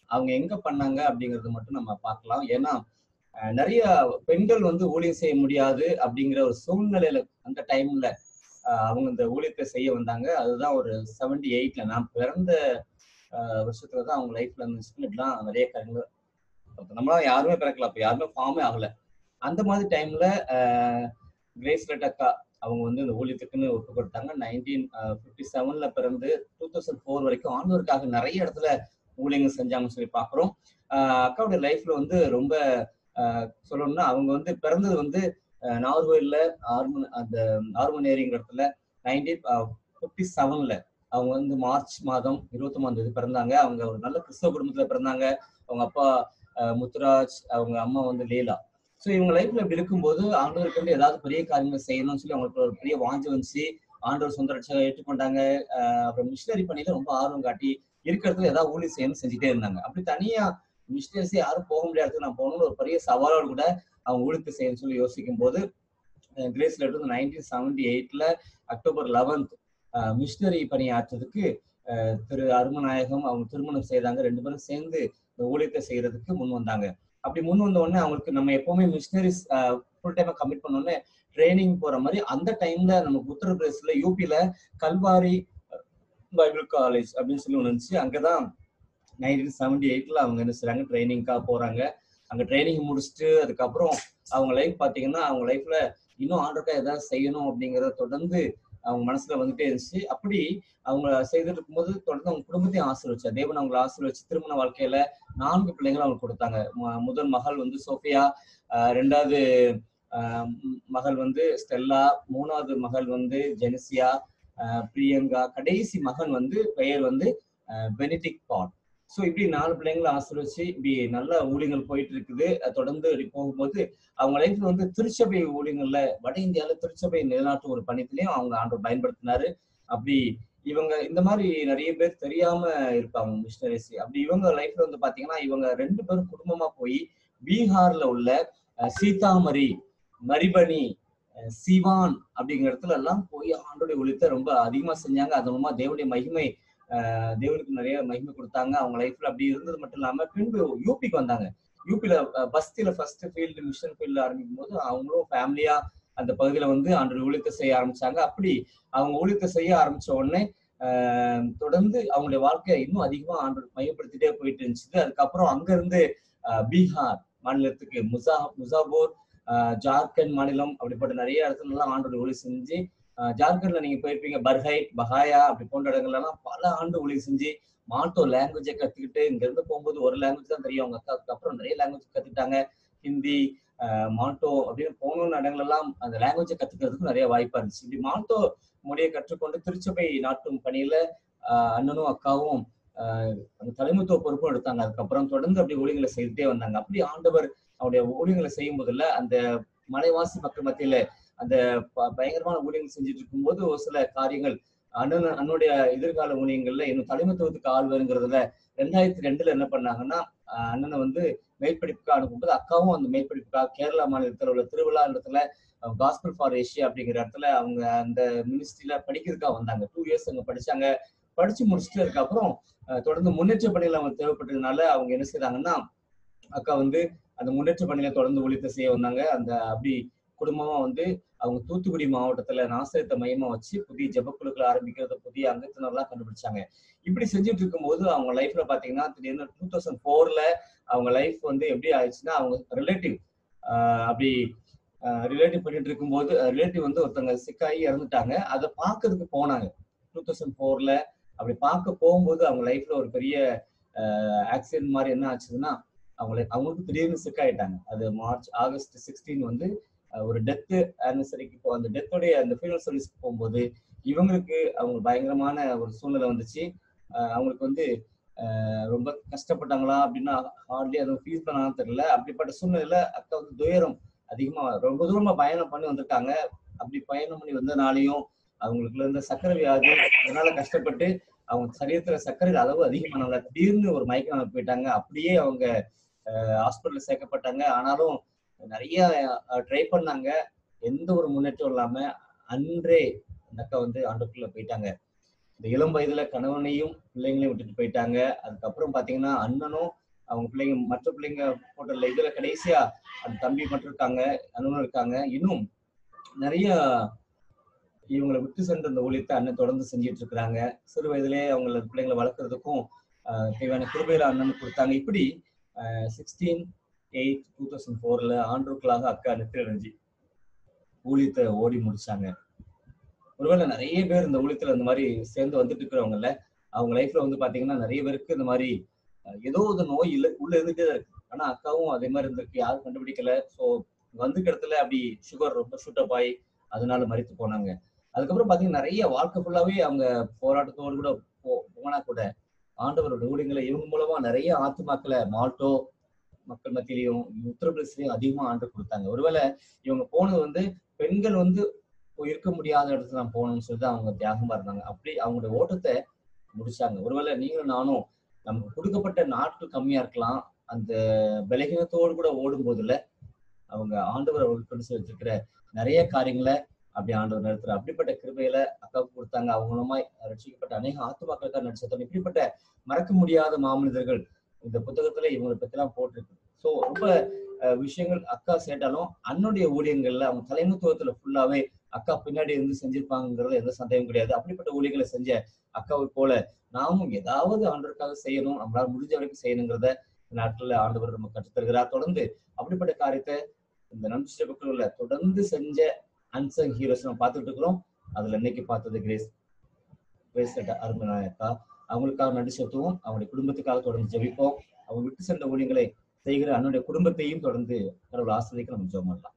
அவங்க எங்க பண்ணாங்க அப்படிங்கறது மட்டும் நம்ம பார்க்கலாம் ஏன்னா அஹ், நிறைய பெண்கள் வந்து ஊழியம் செய்ய முடியாது அப்படிங்கிற ஒரு சூழ்நிலையில அந்த டைம்ல அவங்க இந்த ஊழியத்தை செய்ய வந்தாங்க அதுதான் ஒரு செவன்டி எயிட்ல நான் பிறந்த அஹ், வருஷத்துல தான் அவங்க லைஃப்ல அந்த ஸ்பிரிட்லாம் நிறைய காரியங்கள் நம்மளாம் யாருமே பிறக்கல அப்ப யாருமே ஃபார்மே ஆகல அந்த மாதிரி டைம்ல கிரேஸ் அக்கா அவங்க வந்து இந்த ஊழியத்துக்குன்னு ஒப்பு கொடுத்தாங்க நைன்டீன் ஃபிஃப்டி செவன்ல பிறந்து டூ தௌசண்ட் ஃபோர் வரைக்கும் ஆண்டவருக்காக நிறைய இடத்துல ஊழியங்கள் செஞ்சாங்கன்னு சொல்லி பாக்குறோம் ஆஹ் அக்காவுடைய லைஃப்ல வந்து ரொம்ப ஆஹ் சொல்லணும்னா அவங்க வந்து பிறந்தது வந்து ஆஹ் நாகர்கோயில்ல ஆர்மன் அந்த ஆர்மனேரிங்கிற இடத்துல நைன்டீன் ஃபிஃப்டி செவன்ல அவங்க வந்து மார்ச் மாதம் இருபத்தொம்பதாம் தேதி பிறந்தாங்க அவங்க ஒரு நல்ல கிறிஸ்தவ குடும்பத்துல பிறந்தாங்க அவங்க அப்பா ஆஹ் முத்துராஜ் அவங்க அம்மா வந்து லீலா ஸோ இவங்க லைஃப்ல இப்படி இருக்கும்போது ஆண்டவருக்கு வந்து ஏதாவது பெரிய காரியங்கள் செய்யணும்னு சொல்லி அவங்களுக்கு ஒரு பெரிய வாஞ்சி வந்துச்சு ஆண்டவர் சொந்த ரட்சகா ஏற்றுக்கொண்டாங்க ஆஹ் அப்புறம் மிஷினரி பண்ணியில ரொம்ப ஆர்வம் காட்டி இருக்கிறதுல ஏதாவது ஊழி செய்யணும்னு செஞ்சுட்டே இருந்தாங்க அப்படி தனியா மிஷினரிஸே யாரும் போக முடியாது நான் போகணும்னு ஒரு பெரிய சவாலோடு கூட அவங்க ஊழித்து செய்யணும்னு சொல்லி யோசிக்கும் போது கிரேஸ் லெட்டர் வந்து நைன்டீன் செவன்டி எயிட்ல அக்டோபர் லெவன்த் மிஷினரி பணியாற்றுறதுக்கு ஆஹ் திரு அருமநாயகம் அவங்க திருமணம் செய்தாங்க ரெண்டு பேரும் சேர்ந்து இந்த ஊழியத்தை செய்யறதுக்கு முன் வந்தாங்க அப்படி முன் வந்த உடனே அவங்களுக்கு நம்ம எப்பவுமே மிஷினரிஸ் ஃபுல் டைமா கமிட் பண்ண உடனே ட்ரைனிங் போற மாதிரி அந்த டைம்ல நமக்கு உத்தரப்பிரதேசல யூபில கல்வாரி பைபிள் காலேஜ் அப்படின்னு சொல்லி ஒன்று இருந்துச்சு அங்கதான் நைன்டீன் செவன்டி எயிட்ல அவங்க என்ன செய்றாங்க ட்ரைனிங்காக போறாங்க அங்க ட்ரைனிங் முடிச்சுட்டு அதுக்கப்புறம் அவங்க லைஃப் பாத்தீங்கன்னா அவங்க லைஃப்ல இன்னும் ஆண்டருக்கா ஏதாவது செய்யணும் அப்படிங்கறத தொடர்ந்து அவங்க மனசுல வந்துட்டே இருந்துச்சு அப்படி அவங்க செய்துட்டு இருக்கும்போது தொடர்ந்து அவங்க குடும்பத்தையும் ஆசீர்வச்சா தேவன் அவங்களை ஆசீர்வச்சு திருமண வாழ்க்கையில நான்கு பிள்ளைங்களை அவங்களுக்கு கொடுத்தாங்க மு- முதல் மகள் வந்து சோஃபியா ஆஹ் ரெண்டாவது ஆஹ் ம், மகள் வந்து ஸ்டெல்லா மூணாவது மகள் வந்து ஜெனிசியா ஆஹ் பிரியங்கா கடைசி மகன் வந்து பெயர் வந்து ஆஹ் பெனிடிக் பால் ஸோ இப்படி நாலு பிள்ளைங்களை ஆசீர்வச்சு இப்படி நல்ல ஊழியங்கள் போயிட்டு இருக்குது அது தொடர்ந்து இப்படி போகும்போது அவங்க லைஃப்ல வந்து திருச்சபை ஊழியங்கள்ல வட இந்தியால திருச்சபை நிலைநாட்டும் ஒரு பணித்திலையும் அவங்க ஆண்டு பயன்படுத்தினாரு அப்படி இவங்க இந்த மாதிரி நிறைய பேர் தெரியாம இருப்பாங்க மிஷினரிஸ் அப்படி இவங்க லைஃப்ல வந்து பாத்தீங்கன்னா இவங்க ரெண்டு பேரும் குடும்பமா போய் பீகார்ல உள்ள அஹ், சீதாமரி மரிபனி அஹ், சிவான் அப்படிங்கிற இடத்துல எல்லாம் போய் ஆண்டோடைய ஒழித்த ரொம்ப அதிகமா செஞ்சாங்க அது மூலமா தேவனுடைய மகிமை அஹ், தேவனுக்கு நிறைய மகிமை கொடுத்தாங்க அவங்க லைஃப்ல அப்படி இருந்தது மட்டும் இல்லாம பின்பு யூபிக்கு வந்தாங்க யூபில பஸ்தில ஃபர்ஸ்ட் ஃபீல்டு மிஷன் ஃபீல்டு ஆரம்பிக்கும் போது அவங்களும் ஃபேமிலியா அந்த பகுதியில வந்து ஆண்டு ஊழியத்தை செய்ய ஆரம்பிச்சாங்க அப்படி அவங்க ஊழியத்தை செய்ய ஆரம்பிச்ச உடனே ஆஹ் தொடர்ந்து அவங்களுடைய வாழ்க்கையை இன்னும் அதிகமா ஆண்டு மையப்படுத்திட்டே போயிட்டு இருந்துச்சு அதுக்கப்புறம் அங்க இருந்து ஆஹ் பீகார் மாநிலத்துக்கு முசா முசாபூர் ஆஹ் ஜார்க்கண்ட் மாநிலம் அப்படிப்பட்ட நிறைய இடத்துல எல்லாம் ஆண்டோட ஒளி செஞ்சு ஆஹ் ஜார்க்கண்ட்ல நீங்க போயிருப்பீங்க பர்ஹைட் பஹாயா அப்படி போன்ற இடங்கள்ல எல்லாம் பல ஆண்டு ஒளி செஞ்சு மால்டோ லாங்குவேஜை கத்துக்கிட்டு இங்க இருந்து போகும்போது ஒரு லாங்குவேஜ் தான் தெரியும் அவங்க அக்காவுக்கு அப்புறம் நிறைய லாங்குவேஜ் கத்துக்கிட்டாங்க ஹிந்தி ஆஹ் மால்டோ அப்படின்னு போகணும்னு இடங்கள் எல்லாம் அந்த லாங்குவேஜை கத்துக்கிறதுக்கு நிறைய வாய்ப்பா இருந்துச்சு இப்படி மால்டோ மொழியை கற்றுக்கொண்டு திருச்சபை நாட்டும் பணியில ஆஹ் அண்ணனும் அக்காவும் ஆஹ் அந்த தலைமைத்துவ பொறுப்பும் எடுத்தாங்க அதுக்கப்புறம் தொடர்ந்து அப்படி ஊழியங்களை செய்துட்டே வந்தாங்க அப்படி ஆண்டவர் அவருடைய ஊழியங்களை செய்யும் போதுல அந்த மலைவாசி மக்கள் மத்தியில அந்த ப- பயங்கரமான ஊழியங்கள் செஞ்சுட்டு இருக்கும்போது ஒரு சில காரியங்கள் அண்ணன் அண்ணனுடைய எதிர்கால ஊழியங்கள்ல இன்னும் தலைமைத்துவத்துக்கு ஆள் வருங்கிறதுல ரெண்டாயிரத்தி ரெண்டுல என்ன பண்ணாங்கன்னா ஆஹ் அண்ணனை வந்து மேற்படிப்புக்கு அனுப்பும்போது அக்காவும் அந்த மேற்படிப்புக்காக கேரளா மாநிலத்தில் உள்ள திருவிழா இடத்துல காஸ்பிள் ஃபார் ஏஷியா அப்படிங்கிற இடத்துல அவங்க அந்த மினிஸ்ட்ரியில படிக்கிறதுக்காக வந்தாங்க டூ இயர்ஸ் அங்க படிச்சாங்க படிச்சு முடிச்சுட்டு அதுக்கப்புறம் அஹ், தொடர்ந்து முன்னேற்ற பணிகள் அவங்க தேவைப்பட்டதுனால அவங்க என்ன செய்றாங்கன்னா அக்கா வந்து அந்த முன்னேற்ற பணியில தொடர்ந்து ஒழித்த செய்ய வந்தாங்க அந்த அப்படி குடும்பமா வந்து அவங்க தூத்துக்குடி மாவட்டத்துல நாசரத்தை மையமா வச்சு புதிய ஜெபக்குழுக்கள் ஆரம்பிக்கிறது புதிய அங்கத்தினர்லாம் கண்டுபிடிச்சாங்க இப்படி செஞ்சுட்டு இருக்கும்போது அவங்க லைஃப்ல பாத்தீங்கன்னா திடீர்னு டூ தௌசண்ட் ஃபோர்ல அவங்க லைஃப் வந்து எப்படி ஆயிடுச்சுன்னா அவங்க ரிலேட்டிவ் அப்படி ரிலேட்டிவ் பண்ணிட்டு இருக்கும்போது ரிலேட்டிவ் வந்து ஒருத்தவங்க சிக்காயி இறந்துட்டாங்க அதை பார்க்கறதுக்கு போனாங்க டூ தௌசண்ட் ஃபோர்ல அப்படி பார்க்க போகும்போது அவங்க லைஃப்ல ஒரு பெரிய ஆக்சிடென்ட் மாதிரி என்ன ஆச்சுன்னா அவங்களை அவங்களுக்கு திடீர்னு சிக் ஆயிட்டாங்க அது மார்ச் ஆகஸ்ட் சிக்ஸ்டீன் வந்து அஹ், ஒரு டெத்து ஆனிவர்சரிக்கு போ அந்த டெத்தோடைய அந்த ஃபியூனல் சர்வீஸ்க்கு போகும்போது இவங்களுக்கு அவங்க பயங்கரமான ஒரு சூழ்நிலை வந்துச்சு அஹ், அவங்களுக்கு வந்து அஹ், ரொம்ப கஷ்டப்பட்டாங்களா அப்படின்னா ஹார்ட்லி அதுவும் ஃபீல் பண்ணாலும் தெரியல அப்படிப்பட்ட சூழ்நிலையில அக்கா வந்து துயரம் அதிகமா ரொம்ப தூரமா பயணம் பண்ணி வந்திருக்காங்க அப்படி பயணம் பண்ணி வந்தனாலையும் அவங்களுக்குள்ள இருந்த சக்கரை வியாதி அதனால கஷ்டப்பட்டு அவங்க சரீரத்துல சர்க்கரை அளவு அதிகமானவங்க திடீர்னு ஒரு மயக்கம் போயிட்டாங்க அப்படியே அவங்க ஹாஸ்பிட்டல்ல சேர்க்கப்பட்டாங்க ஆனாலும் நிறைய ட்ரை பண்ணாங்க எந்த ஒரு முன்னேற்றம் இல்லாம அன்றே அந்த அக்கா வந்து ஆண்டுக்குள்ள போயிட்டாங்க இந்த இளம் வயதுல கணவனையும் பிள்ளைங்களையும் விட்டுட்டு போயிட்டாங்க அதுக்கப்புறம் பாத்தீங்கன்னா அண்ணனும் அவங்க பிள்ளைங்க மற்ற பிள்ளைங்க போட்டல இதுல கடைசியா அந்த தம்பி மட்டும் இருக்காங்க அண்ணனும் இருக்காங்க இன்னும் நிறைய இவங்களை விட்டு சென்ற இந்த ஊழியத்தை அண்ணன் தொடர்ந்து செஞ்சிட்டு இருக்கிறாங்க சிறு வயதிலே அவங்கள பிள்ளைங்களை வளர்க்கறதுக்கும் ஆஹ், தேவையான கிருபையில அண்ணன் கொடுத்தாங்க இப்படி சிக்ஸ்டீன் எயிட் டூ தௌசண்ட் ஃபோர்ல ஆண்டுகளாக அக்கா நித்திரஞ்சி ஊழியத்தை ஓடி முடிச்சாங்க ஒருவேளை நிறைய பேர் இந்த ஊழியத்துல இந்த மாதிரி சேர்ந்து வந்துட்டு இருக்கிறவங்கல்ல அவங்க லைஃப்ல வந்து பாத்தீங்கன்னா நிறைய பேருக்கு இந்த மாதிரி அஹ், ஏதோ ஒரு நோய் இல்ல உள்ள இருந்துட்டே தான் இருக்கு ஆனா அக்காவும் அதே மாதிரி இருந்திருக்கு யாரும் கண்டுபிடிக்கல ஸோ வந்து இடத்துல அப்படி சுகர் ரொம்ப ஷூட்டப் ஆகி அதனால மறித்து போனாங்க அதுக்கப்புறம் பாத்தீங்கன்னா நிறைய வாழ்க்கை ஃபுல்லாவே அவங்க போராட்டத்தோடு கூட போ- போனா கூட ஆண்டவரோட ஊழியங்களை இவங்க மூலமா நிறைய ஆத்துமாக்களை மால்டோ மக்கள் மத்தியிலையும் உத்தரப்பிரதேசலையும் அதிகமா ஆண்டு கொடுத்தாங்க ஒருவேளை இவங்க போனது வந்து பெண்கள் வந்து போய் இருக்க முடியாத இடத்துல நான் போகணும்னு சொல்லிட்டு அவங்க தியாகமா இருந்தாங்க அப்படி அவங்களுடைய ஓட்டத்தை முடிச்சாங்க ஒருவேளை நீங்களும் நானும் நமக்கு கொடுக்கப்பட்ட நாட்கள் கம்மியா இருக்கலாம் அந்த பலகீனத்தோடு கூட ஓடும் போதுல அவங்க ஆண்டவர் அவர்களுக்கு கொண்டு சேர்த்து வச்சிருக்கிற நிறைய காரியங்களை அப்படி ஆண்டவர் நடத்துற அப்படிப்பட்ட கிருபையில அக்காவுக்கு கொடுத்தாங்க அவங்க மூலமா ரட்சிக்கப்பட்ட அநேக ஆத்துமாக்களுக்காக நடிச்சத்தோம் இப்படிப்பட்ட மறக்க முடியாத மாமனிதர்கள் இந்த புத்தகத்துல இவங்களை பத்திலாம் போட்டிருக்கு ஸோ ரொம்ப அஹ், விஷயங்கள் அக்கா சேர்த்தாலும் அன்னுடைய ஊழியங்கள்ல அவங்க தலைமைத்துவத்துல ஃபுல்லாவே அக்கா பின்னாடி இருந்து செஞ்சிருப்பாங்கிறதுல எந்த சந்தேகம் கிடையாது அப்படிப்பட்ட ஊழியர்களை செஞ்ச அக்காவை போல நாமும் ஏதாவது ஆண்டவருக்காக செய்யணும் நம்மளால முடிஞ்ச வரைக்கும் செய்யணுங்கிறத இந்த நாட்கள்ல ஆண்டவர் நம்ம கற்றுத்தருகிறார் தொடர்ந்து அப்படிப்பட்ட காரியத்தை இந்த நம்பிச்சை பக்கத்துல தொடர்ந்து செஞ்ச அன்சங் ஹீரோஸ் நம்ம பார்த்துட்டு இருக்கிறோம் அதுல இன்னைக்கு பார்த்தது கிரேஸ் கிரேஸ் அருமநாயக்கா அவங்களுக்காக நன்றி செலுத்துவோம் அவங்களுடைய குடும்பத்துக்காக தொடர்ந்து ஜெபிப்போம் அவங்க விட்டு சென்ற ஊழியங்களை செய்கிற அன்னுடைய குடும்பத்தையும் தொடர்ந்து கடவுள் ஆசிரியக்க நம்ம ஜெபம் பண்ணலாம்